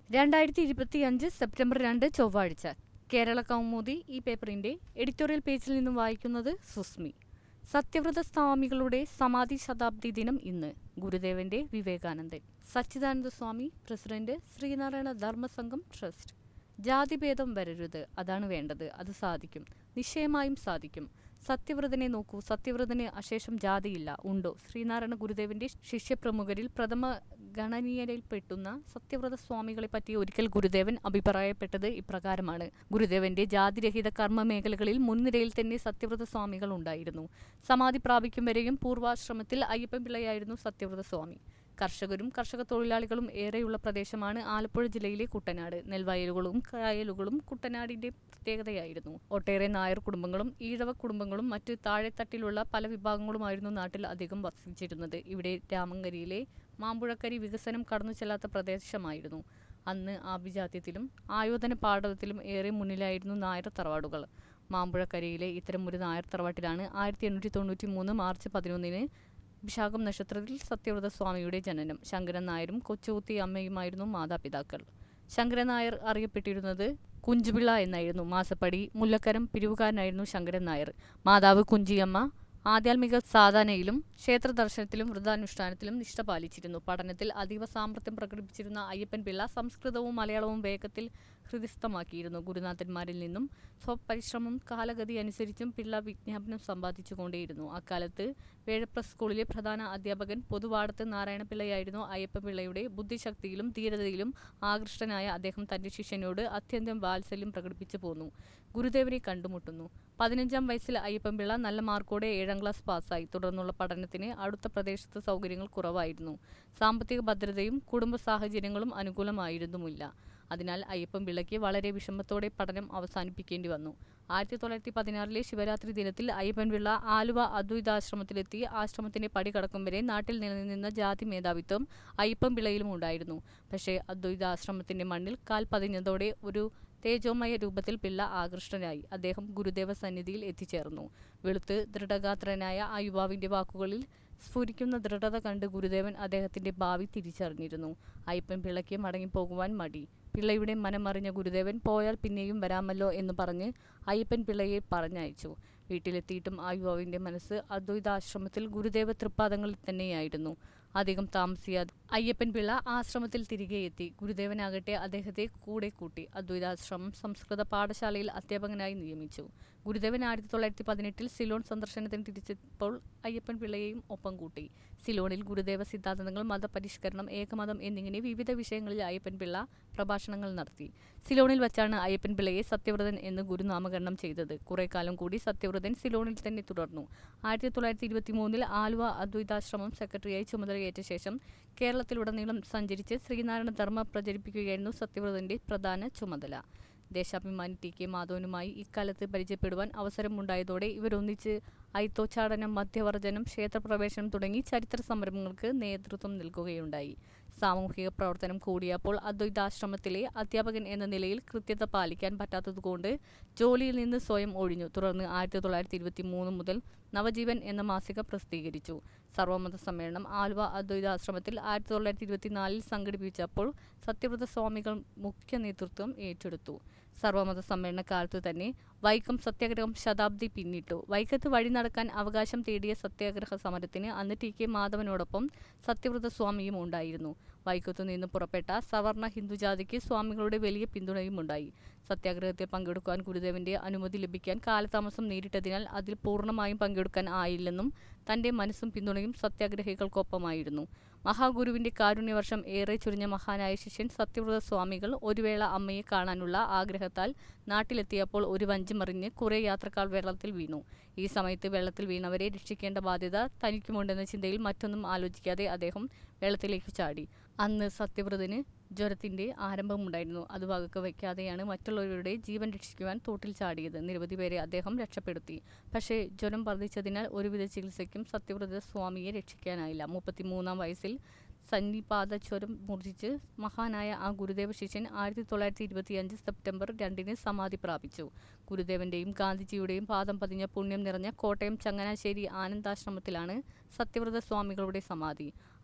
രണ്ടായിരത്തി ഇരുപത്തിയഞ്ച് സെപ്റ്റംബർ രണ്ട് ചൊവ്വാഴ്ച കേരള കൗമുദി ഈ പേപ്പറിന്റെ എഡിറ്റോറിയൽ പേജിൽ നിന്നും വായിക്കുന്നത് സുസ്മി സത്യവ്രത സ്വാമികളുടെ സമാധി ശതാബ്ദി ദിനം ഇന്ന് ഗുരുദേവന്റെ വിവേകാനന്ദൻ സച്ചിദാനന്ദ സ്വാമി പ്രസിഡന്റ് ശ്രീനാരായണ ധർമ്മസംഘം ട്രസ്റ്റ് ജാതിഭേദം വരരുത് അതാണ് വേണ്ടത് അത് സാധിക്കും നിശ്ചയമായും സാധിക്കും സത്യവ്രതനെ നോക്കൂ സത്യവ്രതന് അശേഷം ജാതിയില്ല ഉണ്ടോ ശ്രീനാരായണ ഗുരുദേവന്റെ ശിഷ്യപ്രമുഖരിൽ പ്രഥമ ഗണനീയരിൽപ്പെട്ടുന്ന സത്യവ്രത സ്വാമികളെ പറ്റി ഒരിക്കൽ ഗുരുദേവൻ അഭിപ്രായപ്പെട്ടത് ഇപ്രകാരമാണ് ഗുരുദേവന്റെ ജാതിരഹിത കർമ്മ മേഖലകളിൽ മുൻനിരയിൽ തന്നെ സത്യവ്രത സ്വാമികൾ ഉണ്ടായിരുന്നു സമാധി പ്രാപിക്കും വരെയും പൂർവാശ്രമത്തിൽ അയ്യപ്പൻ പിള്ളയായിരുന്നു സത്യവ്രത സ്വാമി കർഷകരും കർഷക തൊഴിലാളികളും ഏറെയുള്ള പ്രദേശമാണ് ആലപ്പുഴ ജില്ലയിലെ കുട്ടനാട് നെൽവയലുകളും കായലുകളും കുട്ടനാടിന്റെ പ്രത്യേകതയായിരുന്നു ഒട്ടേറെ നായർ കുടുംബങ്ങളും ഈഴവ കുടുംബങ്ങളും മറ്റ് താഴെത്തട്ടിലുള്ള പല വിഭാഗങ്ങളുമായിരുന്നു നാട്ടിൽ അധികം വസിച്ചിരുന്നത് ഇവിടെ രാമങ്കരിയിലെ മാമ്പുഴക്കരി വികസനം കടന്നു ചെല്ലാത്ത പ്രദേശമായിരുന്നു അന്ന് ആഭിജാത്യത്തിലും ആയോധന പാഠവത്തിലും ഏറെ മുന്നിലായിരുന്നു നായർ തറവാടുകൾ മാമ്പുഴക്കരയിലെ ഇത്തരം ഒരു നായർ തറവാട്ടിലാണ് ആയിരത്തി എണ്ണൂറ്റി തൊണ്ണൂറ്റി മൂന്ന് മാർച്ച് പതിനൊന്നിന് വിശാഖം നക്ഷത്രത്തിൽ സത്യവ്രത സ്വാമിയുടെ ജനനം ശങ്കരൻ നായരും കൊച്ചുകുത്തി അമ്മയുമായിരുന്നു മാതാപിതാക്കൾ ശങ്കരൻ നായർ അറിയപ്പെട്ടിരുന്നത് കുഞ്ചുപിള്ള എന്നായിരുന്നു മാസപ്പടി മുല്ലക്കരം പിരിവുകാരനായിരുന്നു ശങ്കരൻ നായർ മാതാവ് കുഞ്ചിയമ്മ ആധ്യാത്മിക സാധനയിലും ക്ഷേത്ര ദർശനത്തിലും വ്രതാനുഷ്ഠാനത്തിലും നിഷ്ഠ പാലിച്ചിരുന്നു പഠനത്തിൽ അതീവ സാമർത്ഥ്യം പ്രകടിപ്പിച്ചിരുന്ന അയ്യപ്പൻ പിള്ള സംസ്കൃതവും മലയാളവും വേഗത്തിൽ ഹൃദിസ്ഥമാക്കിയിരുന്നു ഗുരുനാഥന്മാരിൽ നിന്നും സ്വപരിശ്രമം കാലഗതി അനുസരിച്ചും പിള്ള വിജ്ഞാപനം സമ്പാദിച്ചുകൊണ്ടേയിരുന്നു അക്കാലത്ത് വേഴപ്ര സ്കൂളിലെ പ്രധാന അധ്യാപകൻ പൊതുവാടത്ത് നാരായണപിള്ളയായിരുന്നു അയ്യപ്പൻ പിള്ളയുടെ ബുദ്ധിശക്തിയിലും ധീരതയിലും ആകൃഷ്ടനായ അദ്ദേഹം തന്റെ ശിഷ്യനോട് അത്യന്തം വാത്സല്യം പ്രകടിപ്പിച്ചു പോന്നു ഗുരുദേവനെ കണ്ടുമുട്ടുന്നു പതിനഞ്ചാം വയസ്സിൽ അയ്യപ്പൻപിള്ള നല്ല മാർക്കോടെ ഏഴാം ക്ലാസ് പാസ്സായി തുടർന്നുള്ള പഠനത്തിന് അടുത്ത പ്രദേശത്ത് സൗകര്യങ്ങൾ കുറവായിരുന്നു സാമ്പത്തിക ഭദ്രതയും കുടുംബ സാഹചര്യങ്ങളും അനുകൂലമായിരുന്നുമില്ല അതിനാൽ അയ്യപ്പൻ പിള്ളയ്ക്ക് വളരെ വിഷമത്തോടെ പഠനം അവസാനിപ്പിക്കേണ്ടി വന്നു ആയിരത്തി തൊള്ളായിരത്തി പതിനാറിലെ ശിവരാത്രി ദിനത്തിൽ അയ്യപ്പൻ പിള്ള ആലുവ അദ്വൈതാശ്രമത്തിലെത്തി ആശ്രമത്തിന്റെ പടി കടക്കും വരെ നാട്ടിൽ നിലനിന്ന ജാതി മേധാവിത്വം അയ്യപ്പൻ പിള്ളയിലും ഉണ്ടായിരുന്നു പക്ഷേ അദ്വൈതാശ്രമത്തിന്റെ മണ്ണിൽ കാൽ പതിഞ്ഞതോടെ ഒരു തേജോമയ രൂപത്തിൽ പിള്ള ആകൃഷ്ടനായി അദ്ദേഹം ഗുരുദേവ സന്നിധിയിൽ എത്തിച്ചേർന്നു വെളുത്ത് ദൃഢഗാത്രനായ ആ യുവാവിന്റെ വാക്കുകളിൽ സ്ഫുരിക്കുന്ന ദൃഢത കണ്ട് ഗുരുദേവൻ അദ്ദേഹത്തിന്റെ ഭാവി തിരിച്ചറിഞ്ഞിരുന്നു അയ്യപ്പൻ പിള്ളയ്ക്ക് മടങ്ങിപ്പോകുവാൻ മടി പിള്ളയുടെ മനമറിഞ്ഞ ഗുരുദേവൻ പോയാൽ പിന്നെയും വരാമല്ലോ എന്ന് പറഞ്ഞ് അയ്യപ്പൻ പിള്ളയെ പറഞ്ഞയച്ചു വീട്ടിലെത്തിയിട്ടും ആ യുവാവിന്റെ മനസ്സ് അദ്വൈതാശ്രമത്തിൽ ഗുരുദേവ തൃപ്പാദങ്ങളിൽ തന്നെയായിരുന്നു അധികം താമസിയാതെ അയ്യപ്പൻ പിള്ള ആശ്രമത്തിൽ തിരികെ എത്തി ഗുരുദേവനാകട്ടെ അദ്ദേഹത്തെ കൂടെ കൂട്ടി അദ്വൈതാശ്രമം സംസ്കൃത പാഠശാലയിൽ അധ്യാപകനായി നിയമിച്ചു ഗുരുദേവൻ ആയിരത്തി തൊള്ളായിരത്തി പതിനെട്ടിൽ സിലോൺ സന്ദർശനത്തിന് തിരിച്ചപ്പോൾ അയ്യപ്പൻ പിള്ളയെയും ഒപ്പം കൂട്ടി സിലോണിൽ ഗുരുദേവ സിദ്ധാന്തങ്ങൾ മതപരിഷ്കരണം ഏകമതം എന്നിങ്ങനെ വിവിധ വിഷയങ്ങളിൽ അയ്യപ്പൻ പിള്ള പ്രഭാഷണങ്ങൾ നടത്തി സിലോണിൽ വച്ചാണ് അയ്യപ്പൻ പിള്ളയെ സത്യവ്രതൻ എന്ന് ഗുരുനാമകരണം ചെയ്തത് കുറെ കാലം കൂടി സത്യവ്രതൻ സിലോണിൽ തന്നെ തുടർന്നു ആയിരത്തി തൊള്ളായിരത്തി ഇരുപത്തി മൂന്നിൽ ആലുവ അദ്വൈതാശ്രമം സെക്രട്ടറിയായി ചുമതലയേറ്റ ശേഷം കേരളത്തിലുടനീളം സഞ്ചരിച്ച് ശ്രീനാരായണ ധർമ്മ പ്രചരിപ്പിക്കുകയായിരുന്നു സത്യവ്രതന്റെ പ്രധാന ചുമതല ദേശാഭിമാനി ടി കെ മാധവനുമായി ഇക്കാലത്ത് പരിചയപ്പെടുവാൻ അവസരമുണ്ടായതോടെ ഇവരൊന്നിച്ച് ഐത്തോച്ചാടനം മധ്യവർജനം ക്ഷേത്രപ്രവേശനം തുടങ്ങി ചരിത്ര സംരംഭങ്ങൾക്ക് നേതൃത്വം നൽകുകയുണ്ടായി സാമൂഹിക പ്രവർത്തനം കൂടിയപ്പോൾ അദ്വൈതാശ്രമത്തിലെ അധ്യാപകൻ എന്ന നിലയിൽ കൃത്യത പാലിക്കാൻ പറ്റാത്തതുകൊണ്ട് ജോലിയിൽ നിന്ന് സ്വയം ഒഴിഞ്ഞു തുടർന്ന് ആയിരത്തി തൊള്ളായിരത്തി ഇരുപത്തി മൂന്ന് മുതൽ നവജീവൻ എന്ന മാസിക പ്രസിദ്ധീകരിച്ചു സർവമത സമ്മേളനം ആലുവ അദ്വൈതാശ്രമത്തിൽ ആയിരത്തി തൊള്ളായിരത്തി ഇരുപത്തിനാലിൽ സംഘടിപ്പിച്ചപ്പോൾ സത്യവ്രത സ്വാമികൾ മുഖ്യ നേതൃത്വം ഏറ്റെടുത്തു സർവമത സമ്മേളന കാലത്തു തന്നെ വൈക്കം സത്യാഗ്രഹം ശതാബ്ദി പിന്നിട്ടു വൈക്കത്ത് വഴി നടക്കാൻ അവകാശം തേടിയ സത്യാഗ്രഹ സമരത്തിന് അന്ന് ടി കെ മാധവനോടൊപ്പം സത്യവ്രത സ്വാമിയും ഉണ്ടായിരുന്നു വൈക്കത്തു നിന്ന് പുറപ്പെട്ട സവർണ ഹിന്ദുജാതിക്ക് സ്വാമികളുടെ വലിയ പിന്തുണയും ഉണ്ടായി സത്യാഗ്രഹത്തിൽ പങ്കെടുക്കാൻ ഗുരുദേവന്റെ അനുമതി ലഭിക്കാൻ കാലതാമസം നേരിട്ടതിനാൽ അതിൽ പൂർണ്ണമായും പങ്കെടുക്കാൻ ആയില്ലെന്നും തന്റെ മനസ്സും പിന്തുണയും സത്യാഗ്രഹികൾക്കൊപ്പമായിരുന്നു മഹാഗുരുവിന്റെ കാരുണ്യവർഷം ഏറെ ചുരുങ്ങിയ മഹാനായ ശിഷ്യൻ സത്യവ്രത സ്വാമികൾ ഒരു വേള അമ്മയെ കാണാനുള്ള ആഗ്രഹത്താൽ നാട്ടിലെത്തിയപ്പോൾ ഒരു വഞ്ചി മറിഞ്ഞ് കുറെ യാത്രക്കാർ വെള്ളത്തിൽ വീണു ഈ സമയത്ത് വെള്ളത്തിൽ വീണവരെ രക്ഷിക്കേണ്ട ബാധ്യത തനിക്കുമുണ്ടെന്ന ചിന്തയിൽ മറ്റൊന്നും ആലോചിക്കാതെ അദ്ദേഹം വെള്ളത്തിലേക്ക് ചാടി അന്ന് സത്യവ്രതന് ജ്വരത്തിന്റെ ആരംഭമുണ്ടായിരുന്നു അത് വകക്ക് വയ്ക്കാതെയാണ് മറ്റുള്ളവരുടെ ജീവൻ രക്ഷിക്കുവാൻ തോട്ടിൽ ചാടിയത് നിരവധി പേരെ അദ്ദേഹം രക്ഷപ്പെടുത്തി പക്ഷേ ജ്വരം വർദ്ധിച്ചതിനാൽ ഒരുവിധ ചികിത്സയ്ക്കും സത്യവ്രത സ്വാമിയെ രക്ഷിക്കാനായില്ല മുപ്പത്തിമൂന്നാം വയസ്സിൽ സന്നിപാത ചുരം മൂർജിച്ച് മഹാനായ ആ ഗുരുദേവ ശിഷ്യൻ ആയിരത്തി തൊള്ളായിരത്തി ഇരുപത്തിയഞ്ച് സെപ്റ്റംബർ രണ്ടിന് സമാധി പ്രാപിച്ചു ഗുരുദേവന്റെയും ഗാന്ധിജിയുടെയും പാദം പതിഞ്ഞ പുണ്യം നിറഞ്ഞ കോട്ടയം ചങ്ങനാശ്ശേരി ആനന്ദാശ്രമത്തിലാണ് സത്യവ്രത സ്വാമികളുടെ സമാധി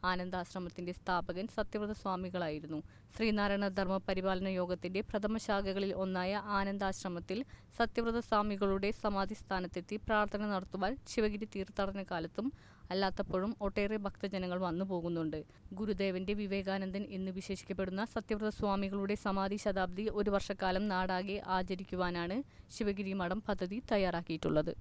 ആനന്ദാശ്രമത്തിന്റെ സ്ഥാപകൻ സത്യവ്രത സ്വാമികളായിരുന്നു ശ്രീനാരായണ ധർമ്മ പരിപാലന യോഗത്തിന്റെ പ്രഥമ ശാഖകളിൽ ഒന്നായ ആനന്ദാശ്രമത്തിൽ സത്യവ്രത സ്വാമികളുടെ സമാധി സ്ഥാനത്തെത്തി പ്രാർത്ഥന നടത്തുവാൻ ശിവഗിരി തീർത്ഥാടന കാലത്തും അല്ലാത്തപ്പോഴും ഒട്ടേറെ ഭക്തജനങ്ങൾ വന്നു പോകുന്നുണ്ട് ഗുരുദേവന്റെ വിവേകാനന്ദൻ എന്ന് വിശേഷിക്കപ്പെടുന്ന സത്യവ്രത സ്വാമികളുടെ സമാധി ശതാബ്ദി ഒരു വർഷക്കാലം നാടാകെ ആചരിക്കുവാനാണ് ശിവഗിരി മഠം പദ്ധതി തയ്യാറാക്കിയിട്ടുള്ളത്